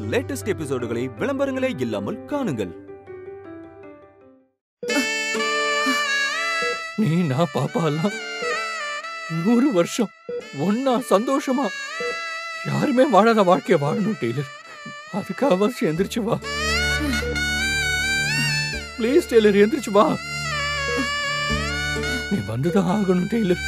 Latest எபிசோடுகளை விளம்பரங்களே இல்லாமல் காணுங்கள் நீ நான் பாப்பா எல்லாம் நூறு வருஷம் ஒன்னா சந்தோஷமா யாருமே வாழாத வாழ்க்கைய வாழணும் டெய்லர் அதுக்கு அவசியம் எந்திரிச்சு வா ப்ளீஸ் டெய்லர் எந்திரிச்சு வா நீ வந்துதான் ஆகணும் டெய்லர்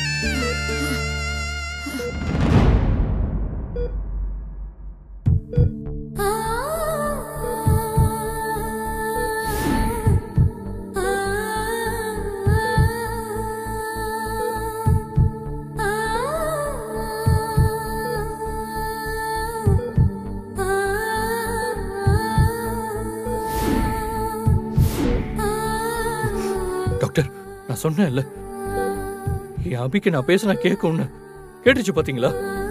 டாக்டர் நான் சொன்னேன்ல என் அபிக்கு நான் பேசினா கேட்கும்னு கேட்டுச்சு பாத்தீங்களா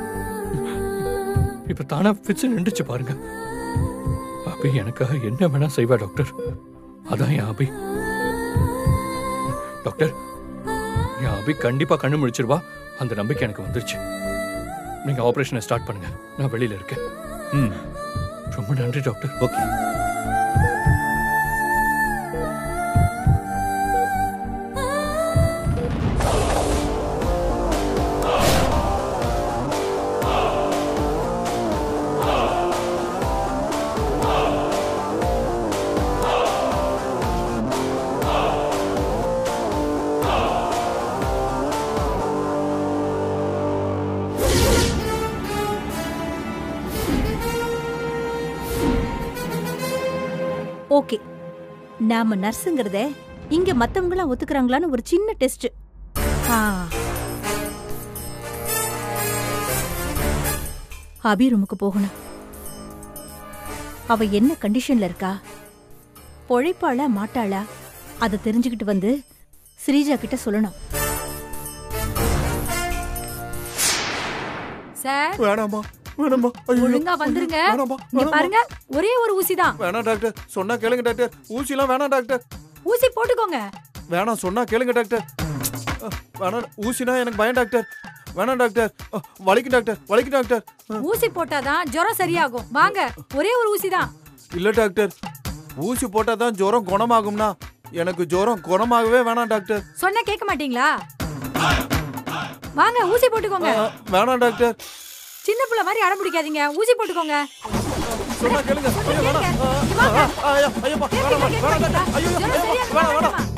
இப்ப தானா பிச்சு நின்றுச்சு பாருங்க அபி எனக்காக என்ன வேணா செய்வா டாக்டர் அதான் என் அபி டாக்டர் என் அபி கண்டிப்பா கண்ணு முழிச்சிருவா அந்த நம்பிக்கை எனக்கு வந்துருச்சு நீங்க ஆபரேஷனை ஸ்டார்ட் பண்ணுங்க நான் வெளியில இருக்கேன் ம் ரொம்ப நன்றி டாக்டர் ஓகே ஓகே நாம நர்ஸுங்கிறத இங்க மத்தவங்களாம் ஒத்துக்கறாங்களான்னு ஒரு சின்ன டெஸ்ட் அபி ரூமுக்கு போகணும் அவ என்ன கண்டிஷன்ல இருக்கா பொழைப்பாளா மாட்டாளா அதை தெரிஞ்சுக்கிட்டு வந்து ஸ்ரீஜா கிட்ட சொல்லணும் சார் வேணாமா வேணாமா ஐயோ ஒழுங்கா வந்துருங்க வேணாமா இங்க வேணாமா பாருங்க ஒரே ஒரு ஊசி தான் வேணாம் டாக்டர் சொன்னா கேளுங்க டாக்டர் ஊசிலாம் வேணாம் டாக்டர் ஊசி போட்டுக்கோங்க வேணாம் சொன்னா கேளுங்க டாக்டர் அஹ், வேணாம் ஊசினா எனக்கு பயம் டாக்டர் வேணாம் டாக்டர் அஹ், வலிக்கும் டாக்டர் வலிக்கும் டாக்டர் அஹ், ஊசி போட்டாதான் ஜுரம் சரியாகும் வாங்க ஒரே ஒரு ஊசி தான் இல்ல டாக்டர் ஊசி போட்டா தான் ஜுரம் குணமாகும்னா எனக்கு ஜுரம் குணமாகவே வேணாம் டாக்டர் சொன்னா கேட்க மாட்டீங்களா வாங்க ஊசி போட்டுக்கோங்க அஹ், வேணாம் டாக்டர் சின்ன பிள்ளை மாதிரி அடம் பிடிக்காதீங்க ஊசி போட்டுக்கோங்க சொன்னா கேளுங்க சொன்னா ஐயோ, வேணாம் கேளுங்க. அஹ், இங்க வாங்க. அஹ், ஐயா, ஐயப்பா, வேணாம், கேட்க வேணாம், மாட்டீங்களா? டாக்டர். ஐயோ, ஜுரம் ஐயோ, சரியாகுமா, வேணாம், வேணாம். வேணாமா?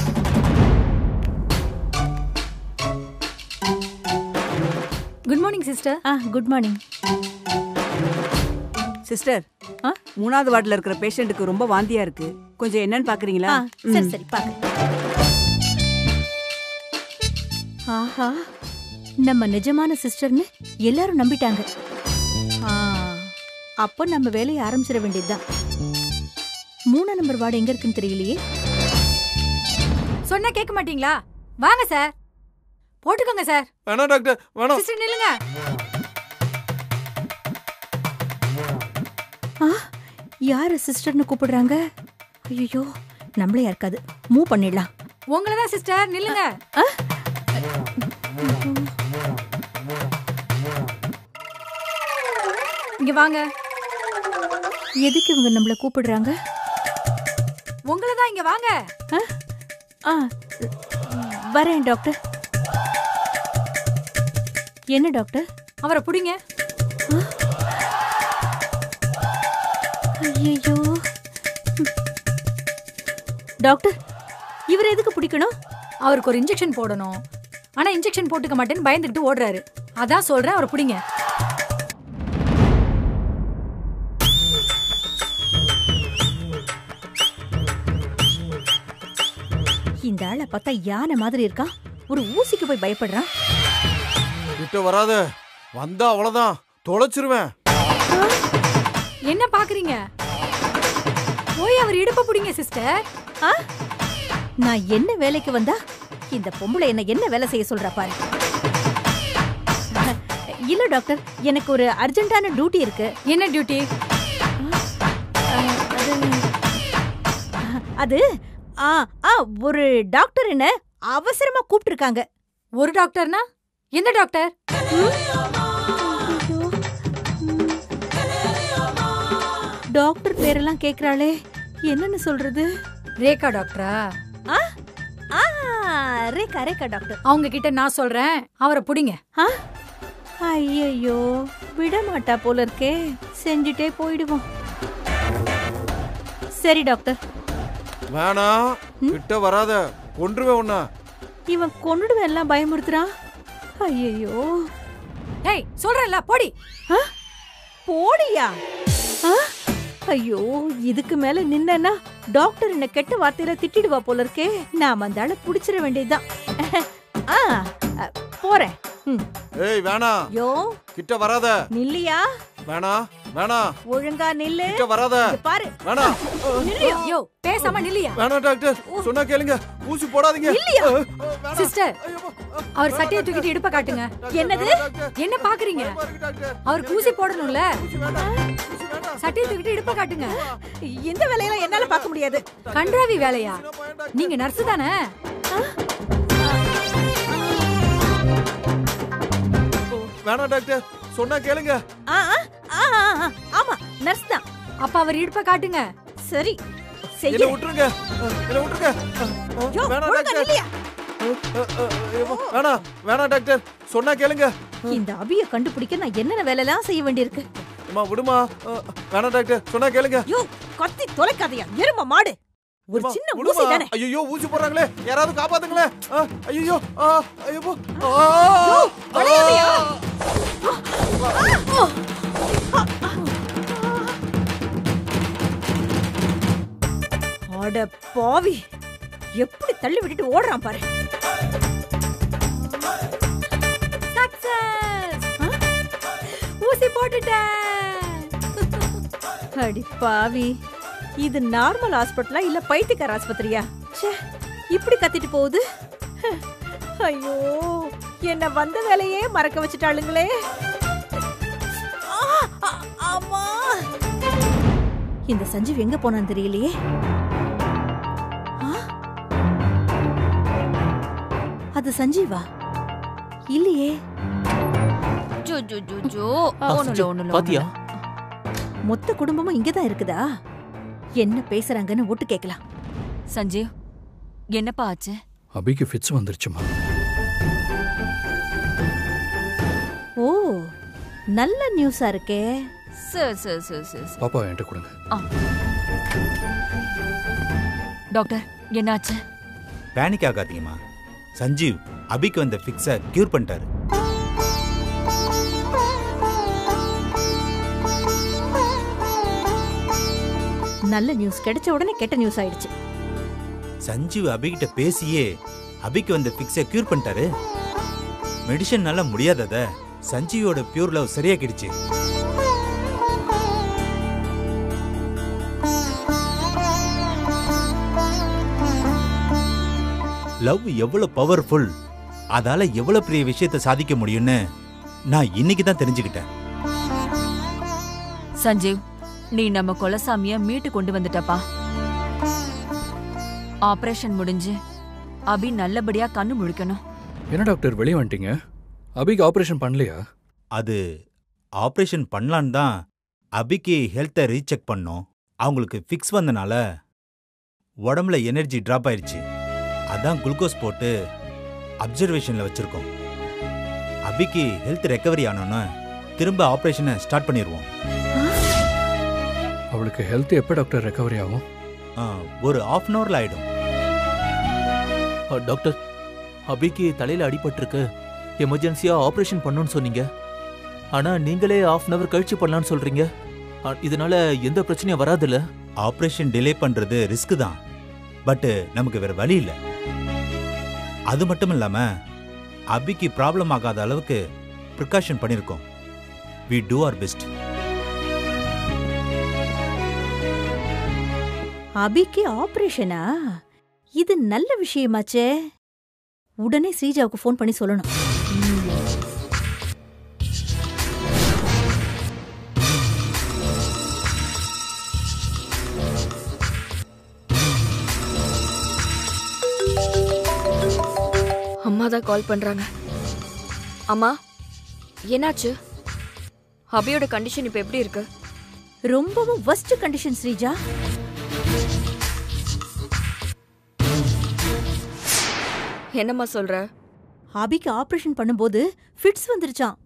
குட் மார்னிங் சிஸ்டர் ஆ குட் மார்னிங் சிஸ்டர் ஆ? மூணாவது வார்டுல இருக்கிற பேஷண்ட்டுக்கு ரொம்ப வாந்தியா இருக்கு கொஞ்சம் என்னன்னு பாக்குறீங்களா ஆ சரி ம். சரி பாக்க ஆஹா நம்ம நிஜமான சிஸ்டர்னு எல்லாரும் நம்பிட்டாங்க ஆ, அப்போ நம்ம வேலையை ஆரம்பிச்சிட வேண்டியதுதான் மூணா நம்பர் வார்டு எங்க இருக்குன்னு தெரியலையே சொன்னா கேட்க மாட்டீங்களா வாங்க சார் போட்டுக்கோங்க சார் வேணாம் டாக்டர் வேணாம் சிஸ்டர் நில்லுங்க ஆ யாரு சிஸ்டர்னு கூப்பிடுறாங்க ஐயோ நம்மளே இருக்காது மூவ் பண்ணிடலாம் உங்களை தான் சிஸ்டர் நில்லுங்க இங்க வாங்க எதுக்கு இவங்க நம்மள கூப்பிடுறாங்க உங்களை தான் இங்க வாங்க ஆ வரேன் டாக்டர் என்ன டாக்டர் அவரை புடிங்க ஐயோ டாக்டர் இவர் எதுக்கு பிடிக்கணும் அவருக்கு ஒரு இன்ஜெக்ஷன் போடணும் ஆனா இன்ஜெக்ஷன் போட்டுக்க மாட்டேன்னு பயந்துக்கிட்டு ஓடுறாரு அதான் சொல்றேன் அவரை புடிங்க இந்த ஆளை பார்த்தா யானை மாதிரி இருக்கான் ஒரு ஊசிக்கு போய் பயப்படுறான் கிட்ட வராத வந்தா அவ்வளவுதான் தொலைச்சிருவேன் என்ன பாக்குறீங்க போய் அவர் இடுப்ப புடிங்க சிஸ்டர் ஆ? நான் என்ன வேலைக்கு வந்தா இந்த பொம்பளை என்ன என்ன வேலை செய்ய சொல்றா பாரு இல்ல டாக்டர் எனக்கு ஒரு அர்ஜென்ட்டான டியூட்டி இருக்கு என்ன டியூட்டி அது ஆ ஆ ஒரு டாக்டர் என்ன அவசரமா கூப்பிட்டுருக்காங்க ஒரு டாக்டர்னா எந்த டாக்டர் டாக்டர் பேரெல்லாம் கேக்குறாளே என்னன்னு சொல்றது ரேகா டாக்டரா ஆ ஆ ரேகா ரேகா டாக்டர் அவங்க கிட்ட நான் சொல்றேன் அவரை புடிங்க ஆ ஐயையோ விட மாட்டா போல இருக்கே செஞ்சுட்டே போயிடுவோம் சரி டாக்டர் வேணாம் கிட்ட வராத கொன்றுவேன் உன்ன இவன் கொன்னுடுவேன் எல்லாம் பயமுறுத்துறான் ஐயையோ ஏய் சொல்றேன்ல போடி ஆ? போடியா ஆ? ஐயோ இதுக்கு மேல நின்னா டாக்டர் என்ன கெட்ட வார்த்தையில திட்டிடுவா போல இருக்கே நாம அந்த ஆளை புடிச்சிட வேண்டியதுதான் ஆ அ, போறேன் ம். ஏய் வேணாம் யோ கிட்ட வராத நில்லியா வேணாம் வேணாம் ஒழுங்கா நில்லு கிட்ட வராத இங்க பாரு வேணாம் நில்லியா யோ பேசாம நில்லியா வேணாம் டாக்டர் சொன்னா கேளுங்க ஊசி போடாதீங்க இல்லையா? அஹ், அஹ், வேணாம். சிஸ்டர் ஐயோ, அஹ், அவர் சட்டையை தூக்கிட்டு இடுப்ப காட்டுங்க டாக்டர், என்னது? வேணாம், டாக்டர். என்ன பாக்குறீங்க பயமா இருக்கு, டாக்டர். அவருக்கு ஊசி போடணும்ல ஊசி வேணாம், ஊசி வேணாம். சட்டையை தூக்கிட்டு இடுப்ப காட்டுங்க இந்த வேலையெல்லாம் என்னால பார்க்க முடியாது கன்றாவி வேலையா நான் பயம், டாக்டர். நீங்க நர்ஸ் தானே வேணாம் டாக்டர் சொன்னா கேளுங்க ஆ, ஆ, ஆ, ஆ, ஆ, ஆமா நர்ஸ் தான் அப்ப அவர் இடுப்ப காட்டுங்க சரி என்ன செய்ய விட்டுருங்க அஹ், என்ன விட்டுருங்க அஹ், அஹ், யோ, வேணாம் ஒழுங்கா டாக்டர் நில்லியா? அஹ், அஹ், அஹ், ஐயோ, வேணாம் வேணாம் டாக்டர் சொன்னா கேளுங்க இந்த அபிய கண்டுபிடிக்க நான் என்னென்ன வேலைலாம் செய்ய வேண்டியிருக்கு அம்மா விடுமா அஹ், வேணாம் டாக்டர் சொன்னா கேளுங்க யோ கத்தி தொலைக்காதயா எரும மாடு ஒரு அம்மா, சின்ன விடுமா. ஊசி தானே ஐயோ ஊசி போடுறாங்களே யாராவது காப்பாத்துங்களே அஹ், ஐயோ ஆ, ஐயோ ஆ, வளையாதயா? ஆ. அட பாவி எப்படி தள்ளி விட்டுட்டு ஓடுறான் பாரு சக்சஸ் ஊசி போட்டுட்டேன் அடி பாவி இது நார்மல் ஹாஸ்பிட்டலா இல்ல பைத்தியக்கார ஆஸ்பத்திரியா ச்சே இப்படி கத்திட்டு போகுது ஹ், ஐயோ என்ன வந்த வேலையே மறக்க வச்சுட்டாளுங்களே ஆ, ஆ, ஆமா இந்த சஞ்சீவ் எங்க போனான்னு தெரியலையே ஆ? அது சஞ்சீவா இல்லையே ஜோ ஜோ ஜோ ஜோ ஆ, ஒண்ணுல சஞ்சு, ஒண்ணுல பாத்தியா மொத்த குடும்பமும் இங்கதான் இருக்குதா என்ன பேசுறாங்கன்னு ஒட்டு கேட்கலாம் சஞ்சீவ் என்னப்பா ஆச்சு அபிக்கு ஃபிட்ஸ் வந்துருச்சுமா ஓ நல்ல நியூஸா இருக்கே சரி சரி சரி சரி சரி. பாப்பா என்கிட்ட கொடுங்க டாக்டர் என்னாச்சு பேனிக் ஆகாதீங்கம்மா சஞ்சீவ் அபிக்கு வந்த ஃபிக்ஸை கியூர் பண்ணிட்டாரு நல்ல நியூஸ் கிடைச்ச உடனே கெட்ட நியூஸ் ஆயிடுச்சு சஞ்சீவ் அபிகிட்ட பேசியே அபிக்கு வந்த ஃபிக்ஸை கியூர் பண்ணிட்டாரு மெடிசன்னால முடியாதத சஞ்சீவோட பியூர் லவ் சரியாக்கிடுச்சு லவ் எவ்வளவு பவர்ஃபுல் அதால எவ்வளவு பெரிய விஷயத்தை சாதிக்க முடியும்னு நான் இன்னைக்கு தான் தெரிஞ்சுக்கிட்டேன் சஞ்சீவ் நீ நம்ம கொலசாமிய மீட்டு கொண்டு வந்துட்டப்பா ஆபரேஷன் முடிஞ்சு அபி நல்லபடியா கண்ணு முழிக்கணும் என்ன டாக்டர் வெளியே வந்துட்டீங்க அபிக்கு ஆபரேஷன் பண்ணலையா அது ஆப்ரேஷன் பண்ணலான்னு தான் அபிக்கு ஹெல்த்தை ரீசெக் பண்ணோம் அவங்களுக்கு ஃபிக்ஸ் வந்தனால உடம்புல எனர்ஜி ட்ராப் ஆயிடுச்சு அதான் குளுக்கோஸ் போட்டு அப்சர்வேஷனில் வச்சிருக்கோம் அபிக்கு ஹெல்த் ரெக்கவரி ஆனோன்னு திரும்ப ஆப்ரேஷனை ஸ்டார்ட் பண்ணிடுவோம் அவளுக்கு ஹெல்த் எப்போ டாக்டர் ரெக்கவரி ஆகும் ஆ, ஒரு ஆஃப் அன் ஹவரில் ஆயிடும் அ, டாக்டர் அபிக்கு தலையில அடிபட்டிருக்கு எமர்ஜென்சியா ஆபரேஷன் பண்ணணும்னு சொன்னீங்க ஆனா நீங்களே half அன் அவர் கழிச்சு பண்ணலாம்னு சொல்றீங்க அ, இதனால எந்த பிரச்சனையும் வராதுல்ல ஆப்ரேஷன் டிலே பண்ணுறது ரிஸ்க் தான் பட்டு நமக்கு வேற வழி இல்லை அது மட்டும் இல்லாம அபிக்கு ப்ராப்ளம் ஆகாத அளவுக்கு ப்ரிகாஷன் பண்ணியிருக்கோம் வி டூ ஆர் பெஸ்ட் அபிக்கு ஆபரேஷனா இது நல்ல விஷயமாச்சே உடனே ஸ்ரீஜாவுக்கு ஃபோன் பண்ணி சொல்லணும் அம்மா தான் கால் பண்றாங்க அம்மா என்னாச்சு அபியோட கண்டிஷன் இப்போ எப்படி இருக்கு ரொம்பவும் worst கண்டிஷன் ஸ்ரீஜா என்னம்மா சொல்ற அபிக்கு ஆபரேஷன் பண்ணும்போது ஃபிட்ஸ் வந்துருச்சாம்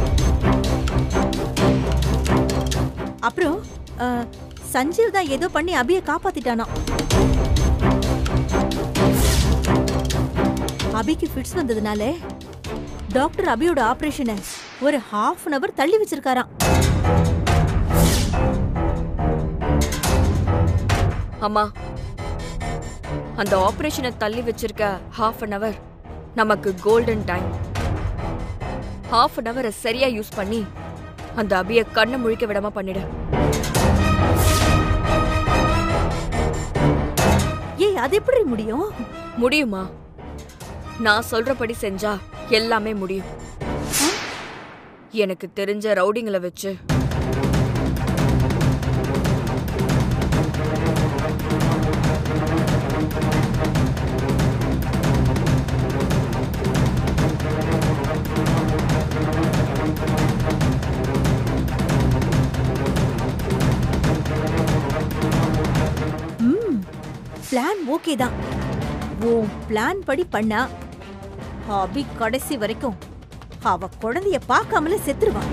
அப்புறம் அஹ், சஞ்சீவ் தான் ஏதோ பண்ணி அபிய காப்பாத்திட்டானா அபிக்கு ஃபிட்ஸ் வந்ததுனால டாக்டர் அபியோட ஆபரேஷனை ஒரு ஹாஃப் அன் அவர் தள்ளி வச்சிருக்காராம் அம்மா அந்த ஆபரேஷனை தள்ளி வச்சிருக்க ஹாஃப் அன் அவர் நமக்கு கோல்டன் டைம் ஹாஃப் அன் அவரை சரியா யூஸ் பண்ணி அந்த அபிய கண்ணை முழிக்க விடாம பண்ணிடு ஏய் அது எப்படி முடியும் முடியுமா நான் சொல்றபடி செஞ்சா எல்லாமே முடியும் எனக்கு தெரிஞ்ச ரவுடிங்களை வச்சு ம் பிளான் ஓகே தான் உன் பிளான் படி பண்ணா அபி கடைசி வரைக்கும் அவ குழந்தைய பார்க்காமலே செத்துருவா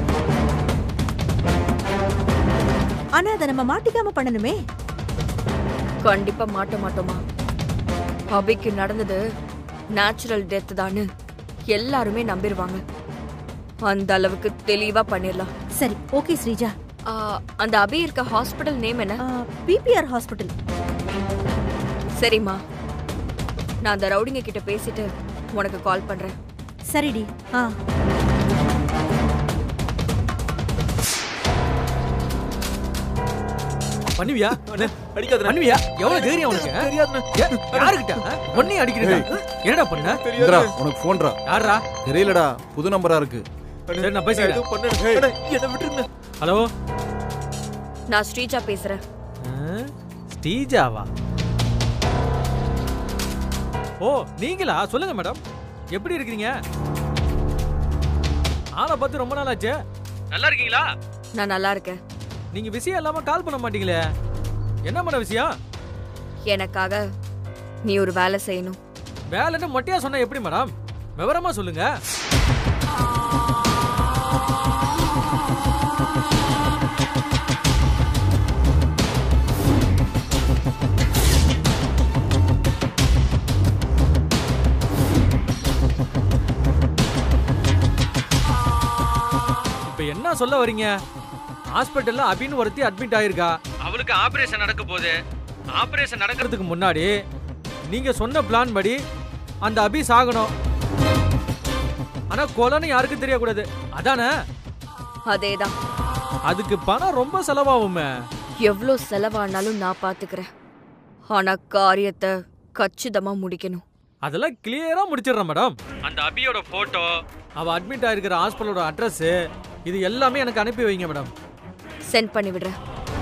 ஆனா அதை நம்ம மாட்டிக்காம பண்ணணுமே கண்டிப்பா மாட்ட மாட்டோமா அபிக்கு நடந்தது நேச்சுரல் டெத் தான்னு எல்லாருமே நம்பிடுவாங்க அந்த அளவுக்கு தெளிவா பண்ணிடலாம் சரி ஓகே ஸ்ரீஜா ஆ, அந்த அபி இருக்க ஹாஸ்பிட்டல் நேம் என்ன பிபிஆர் ஹாஸ்பிட்டல் சரிம்மா நான் அந்த ரவுடிங்க கிட்ட பேசிட்டு உனக்கு கால் பண்றேன் சரிடி ஆ பண்ணுவியா அடிக்காத பண்ணுவியா எவ்வளவு தைரியம் உனக்கு ஆ? ஏ, யாருக்கிட்ட ஆ? உன்னையும் அடிக்கிறீங்க என்னடா பண்ண இந்திரா உனக்கு போன்ரா யாரா தெரியலடா புது நம்பரா இருக்கு சரி நான் பேசிக்கிறேன் என்ன விட்டுருங்க ஹலோ நான் ஸ்ரீஜா பேசுறேன் ஸ்ரீஜாவா ஓ நீங்களா சொல்லுங்க மேடம் எப்படி இருக்கீங்க ஆளை பார்த்து ரொம்ப நாள் ஆச்சு நல்லா இருக்கீங்களா நான் நல்லா இருக்கேன் நீங்க விஷயம் இல்லாம கால் பண்ண மாட்டீங்களே என்ன மேடம் விஷயம் எனக்காக நீ ஒரு வேலை செய்யணும் வேலைன்னு மொட்டையா சொன்னா எப்படி மேடம் விவரமா சொல்லுங்க இப்ப என்ன சொல்ல வரீங்க ஹாஸ்பிட்டல்ல அபின்னு ஒருத்தி அட்மிட் ஆயிருக்கா அவளுக்கு ஆபரேஷன் நடக்க போகுது ஆபரேஷன் நடக்கிறதுக்கு முன்னாடி நீங்க சொன்ன பிளான் படி அந்த அபி சாகணும் ஆனா கொலைன்னு யாருக்கும் தெரியக்கூடாது அதானே அதேதான் அதுக்கு பணம் ரொம்ப செலவாகுமே எவ்வளோ செலவானாலும் நான் பாத்துக்கிறேன் ஆனா காரியத்தை கச்சிதமா முடிக்கணும் அதெல்லாம் கிளியரா முடிச்சிடுறேன் மேடம் அந்த அபியோட போட்டோ அவ அட்மிட் ஆயிருக்கிற ஹாஸ்பிட்டலோட அட்ரஸ் இது எல்லாமே எனக்கு அனுப்பி வைங்க மேடம் சென்ட் பண்ணி விடுறேன்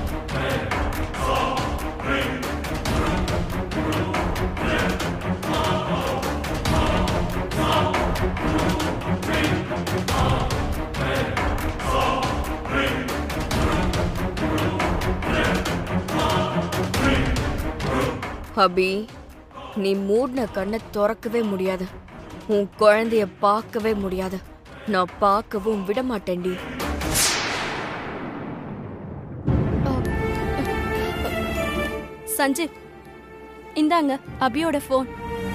அபி நீ மூடின கண்ணை திறக்கவே முடியாது உன் குழந்தைய பார்க்கவே முடியாது நான் பார்க்கவும் விட மாட்டேன்டி சஞ்சீவ் இந்தாங்க அபியோட ஃபோன்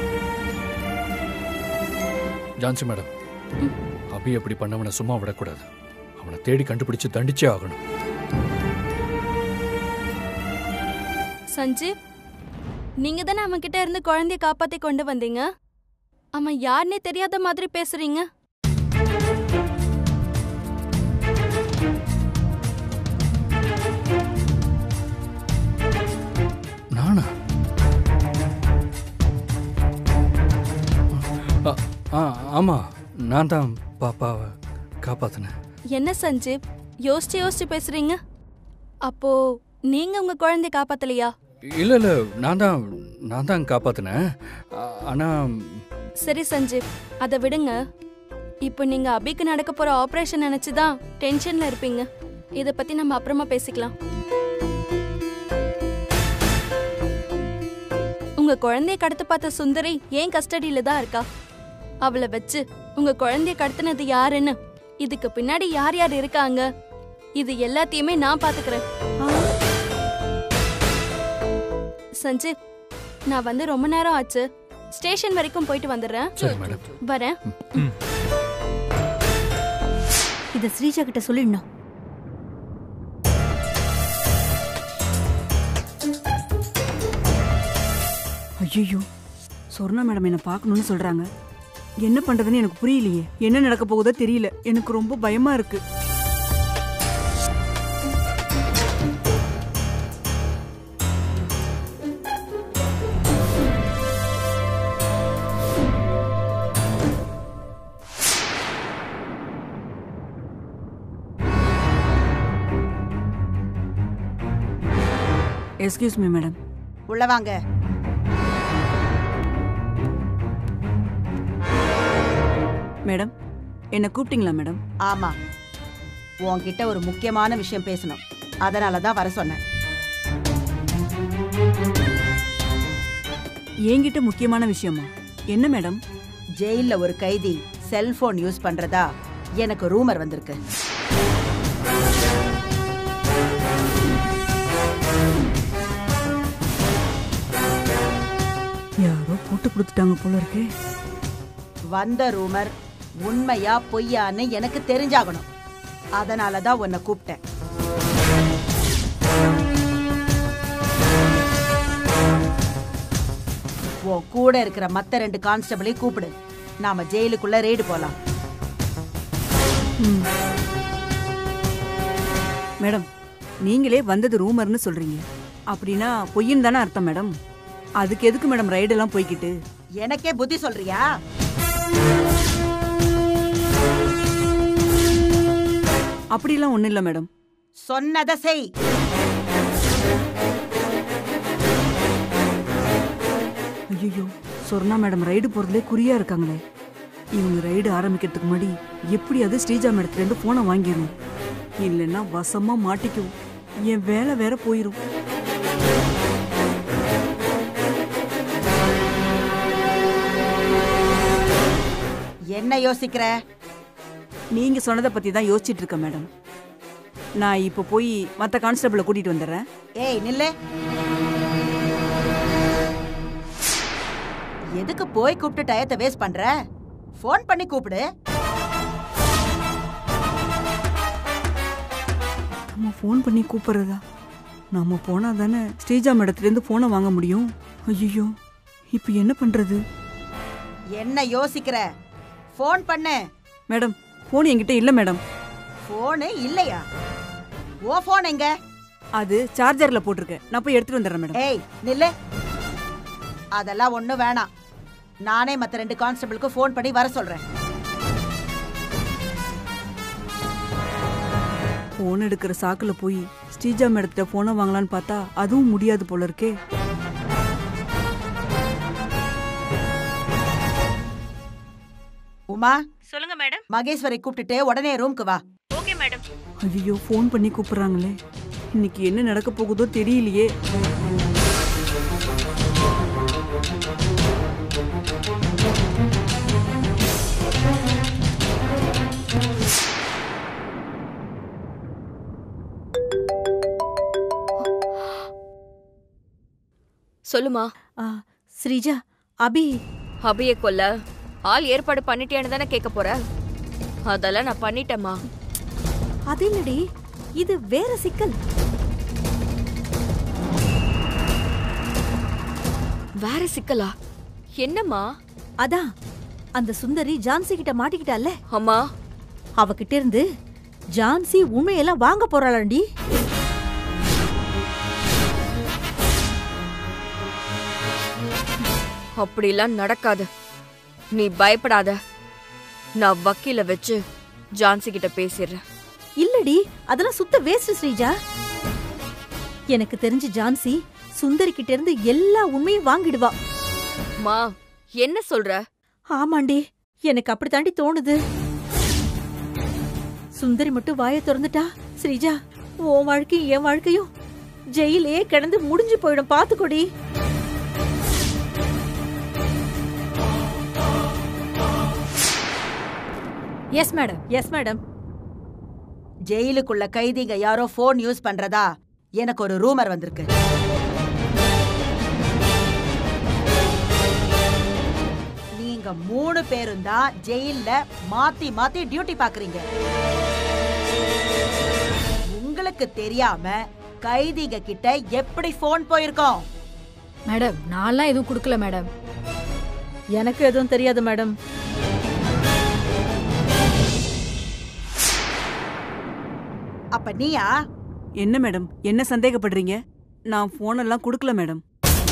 ஜான்சி மேடம் அபி அப்படி பண்ணவனை சும்மா விடக்கூடாது அவனை தேடி கண்டுபிடிச்சு தண்டிச்சே ஆகணும் சஞ்சீவ் நீங்க தானே அவன் கிட்ட இருந்து குழந்தைய காப்பாத்தி கொண்டு வந்தீங்க அவன் யாருன்னே தெரியாத மாதிரி பேசுறீங்க நானா ஆ, ஆ ஆமா நான் தான் பாப்பாவை காப்பாத்தினேன் என்ன சஞ்சீவ் யோசிச்சு யோசிச்சு பேசுறீங்க அப்போ நீங்க உங்க குழந்தைய காப்பாத்தலையா இல்ல இல்ல நான் தான் நான் தான் காப்பாத்தினேன் ஆ- ஆனா சரி சஞ்சீவ் அதை விடுங்க இப்போ நீங்க அபிக்கு நடக்க போற ஆபரேஷன் நினைச்சு தான் டென்ஷன்ல இருப்பீங்க இத பத்தி நம்ம அப்புறமா பேசிக்கலாம் உங்க குழந்தைய கடத்த பார்த்த சுந்தரி ஏன் கஸ்டடியில தான் இருக்கா அவளை வச்சு உங்க குழந்தைய கடத்தினது யாருன்னு இதுக்கு பின்னாடி யார் யார் இருக்காங்க இது எல்லாத்தையுமே நான் பாத்துக்கிறேன் சஞ்சீவ் நான் வந்து ரொம்ப நேரம் ஆச்சு ஸ்டேஷன் வரைக்கும் போயிட்டு வந்துடுறேன் சரி மேடம் வரேன் இத ஸ்ரீஜா கிட்ட சொல்லிடணும் ஐயோ சொர்ணா மேடம் என்ன பார்க்கணும்னு சொல்றாங்க என்ன பண்றதுன்னு எனக்கு புரியலையே என்ன நடக்க போகுதோ தெரியல எனக்கு ரொம்ப பயமா இருக்கு எஸ்கியூஸ் மீ மேடம் உள்ள வாங்க மேடம் என்ன கூப்பிட்டீங்களா மேடம் ஆமா உன்கிட்ட ஒரு முக்கியமான விஷயம் பேசணும் அதனால தான் வர சொன்னேன் என்கிட்ட முக்கியமான விஷயமா என்ன மேடம் ஜெயில்ல ஒரு கைதி செல்போன் யூஸ் பண்றதா எனக்கு ரூமர் வந்திருக்கு யாரோ போட்டு கொடுத்துட்டாங்க போல இருக்கே வந்த ரூமர் உண்மையா பொய்யான்னு எனக்கு தெரிஞ்சாகணும் அதனால தான் உன்னை கூப்பிட்டேன் உன் கூட இருக்கிற மத்த ரெண்டு கான்ஸ்டபிளையும் கூப்பிடு நாம ஜெயிலுக்குள்ள ரெய்டு போலாம் மேடம் நீங்களே வந்தது ரூமர்னு சொல்றீங்க அப்படின்னா பொய்ன்னு தானே அர்த்தம் மேடம் அதுக்கு எதுக்கு மேடம் ரைடெல்லாம் போய்க்கிட்டு எனக்கே புத்தி சொல்றியா அப்படிலாம் ஒன்றும் இல்லை மேடம் சொன்னதை செய் ஐயோ சொர்ணா மேடம் ரைடு போறதுலே குறியா இருக்காங்களே இவங்க ரைடு ஆரம்பிக்கிறதுக்கு முன்னாடி எப்படியாவது ஸ்ரீஜா மேடத்துலேருந்து ஃபோனை வாங்கிடணும் இல்லைன்னா வசமா மாட்டிக்குவோம் என் வேலை வேற போயிரும் என்ன யோசிக்கிற நீங்க சொன்னதை பத்தி தான் யோசிச்சிட்டு இருக்கேன் மேடம் நான் இப்போ போய் மற்ற கான்ஸ்டபிளை கூட்டிட்டு வந்துடுறேன் ஏய் நில்லு எதுக்கு போய் கூப்பிட்டு டயத்தை வேஸ்ட் பண்ற ஃபோன் பண்ணி கூப்பிடு நம்ம ஃபோன் பண்ணி கூப்பிடுறதா நாம போனா தானே ஸ்ரீஜா மேடத்துலேருந்து ஃபோனை வாங்க முடியும் ஐயோ இப்போ என்ன பண்றது என்ன யோசிக்கிற ஃபோன் பண்ணு மேடம் ஃபோன் என்கிட்ட இல்லை மேடம் ஃபோனு இல்லையா ஓ ஃபோன் எங்க அது சார்ஜர்ல போட்டிருக்கேன் நான் போய் எடுத்துட்டு வந்துடுறேன் மேடம் ஏய் நில்லு அதெல்லாம் ஒண்ணும் வேணாம் நானே மத்த ரெண்டு கான்ஸ்டபிளுக்கு ஃபோன் பண்ணி வர சொல்றேன் ஃபோன் எடுக்கிற சாக்குல போய் ஸ்ரீஜா மேடத்திட்ட ஃபோனை வாங்கலான்னு பார்த்தா அதுவும் முடியாது போல இருக்கே உமா சொல்லுங்க மேடம் மகேஸ்வரை கூப்பிட்டுட்டு உடனே ரூம்க்கு வா ஓகே மேடம் ஐயோ ஃபோன் பண்ணி கூப்பிடுறாங்களே இன்னைக்கு என்ன நடக்க போகுதோ தெரியலையே சொல்லுமா ஆ, ஸ்ரீஜா அபி அபியை கொல்ல ஆள் ஏற்பாடு பண்ணிட்டேன்னு தானே கேட்க போற அதெல்லாம் நான் பண்ணிட்டேம்மா அது இல்லடி இது வேற சிக்கல் வேற சிக்கலா என்னம்மா அதான் அந்த சுந்தரி ஜான்சி கிட்ட மாட்டிக்கிட்டால அம்மா அவகிட்ட இருந்து ஜான்சி உண்மையெல்லாம் வாங்க போறாளாண்டி அப்படிலாம் நடக்காது நீ பயப்படாத நான் வக்கீல வச்சு ஜான்சி கிட்ட பேசிடுறேன் இல்லடி அதெல்லாம் சுத்த வேஸ்ட் ஸ்ரீஜா எனக்கு தெரிஞ்சு ஜான்சி சுந்தரி கிட்ட இருந்து எல்லா உண்மையும் வாங்கிடுவா மா என்ன சொல்ற ஆமாண்டி எனக்கு அப்படித்தாண்டி தோணுது சுந்தரி மட்டும் வாயை திறந்துட்டா ஸ்ரீஜா உன் வாழ்க்கையும் என் வாழ்க்கையும் ஜெயிலே கிடந்து முடிஞ்சு போயிடும் பாத்துக்கொடி எஸ் மேடம் எஸ் மேடம் ஜெயிலுக்குள்ள கைதிங்க யாரோ ஃபோன் யூஸ் பண்றதா எனக்கு ஒரு ரூமர் வந்திருக்கு நீங்க மூணு பேரும் தான் ஜெயில்ல மாத்தி மாத்தி டியூட்டி பாக்குறீங்க உங்களுக்கு தெரியாம கைதிங்க கிட்ட எப்படி ஃபோன் போயிருக்கோம் மேடம் நான்லாம் எதுவும் கொடுக்கல மேடம் எனக்கு எதுவும் தெரியாது மேடம் அப்ப நீயா என்ன மேடம் என்ன சந்தேகப்படுறீங்க நான் போனெல்லாம் கொடுக்கல மேடம்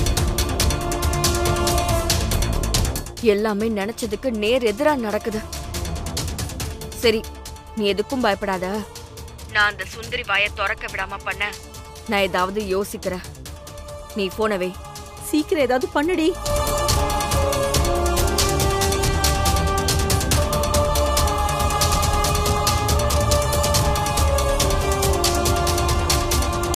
எல்லாமே நினைச்சதுக்கு நேர் எதிரா நடக்குது சரி நீ எதுக்கும் பயப்படாத நான் அந்த சுந்தரி வாயை திறக்க விடாம பண்ண நான் ஏதாவது யோசிக்கிறேன் நீ போனவே சீக்கிரம் ஏதாவது பண்ணுடி